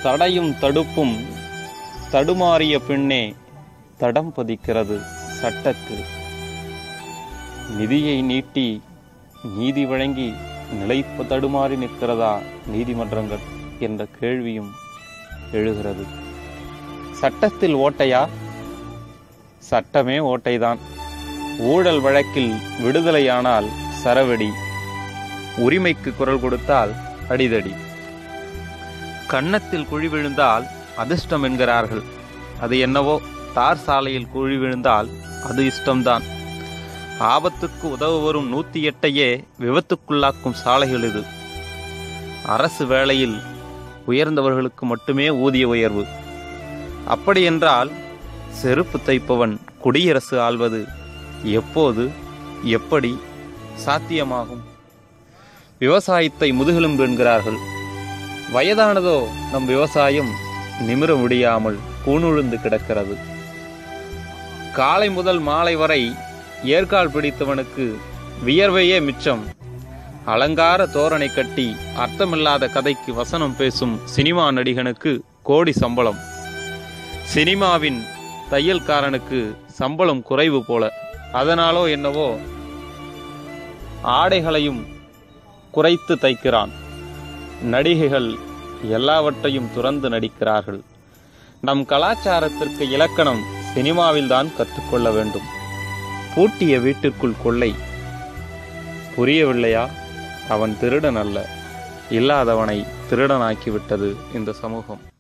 தடையும் தடுப்பும் தடுமாறிய பின்னே தடம் பதிக்கிறது சட்டத்தில் நிதியை நீட்டி நீதி வழங்கி நிலைப்பு தடுமாறி நிற்கிறதா நீதிமன்றங்கள் என்ற கேள்வியும் எழுகிறது சட்டத்தில் ஓட்டையா சட்டமே ஓட்டைதான் ஊழல் வழக்கில் விடுதலையானால் சரவெடி உரிமைக்கு குரல் கொடுத்தால் அடிதடி கன்னத்தில் குழி விழுந்தால் அதிர்ஷ்டம் என்கிறார்கள் அது என்னவோ தார் சாலையில் குழி விழுந்தால் அது இஷ்டம்தான் ஆபத்துக்கு உதவ வரும் நூத்தி எட்டையே விபத்துக்குள்ளாக்கும் சாலைகள் இது அரசு வேளையில் உயர்ந்தவர்களுக்கு மட்டுமே ஊதிய உயர்வு அப்படியென்றால் செருப்பு தைப்பவன் குடியரசு ஆள்வது எப்போது எப்படி சாத்தியமாகும் விவசாயத்தை முதுகெலும்பு என்கிறார்கள் வயதானதோ நம் விவசாயம் நிமிர முடியாமல் கூணுழுந்து கிடக்கிறது காலை முதல் மாலை வரை ஏற்கால் பிடித்தவனுக்கு வியர்வையே மிச்சம் அலங்கார தோரணை கட்டி அர்த்தமில்லாத கதைக்கு வசனம் பேசும் சினிமா நடிகனுக்கு கோடி சம்பளம் சினிமாவின் தையல்காரனுக்கு சம்பளம் குறைவு போல அதனாலோ என்னவோ ஆடைகளையும் குறைத்து தைக்கிறான் நடிகைகள் எல்லாவற்றையும் துறந்து நடிக்கிறார்கள் நம் கலாச்சாரத்திற்கு இலக்கணம் சினிமாவில்தான் கற்றுக்கொள்ள வேண்டும் பூட்டிய வீட்டிற்குள் கொள்ளை புரியவில்லையா அவன் திருடன் அல்ல இல்லாதவனை திருடனாக்கிவிட்டது இந்த சமூகம்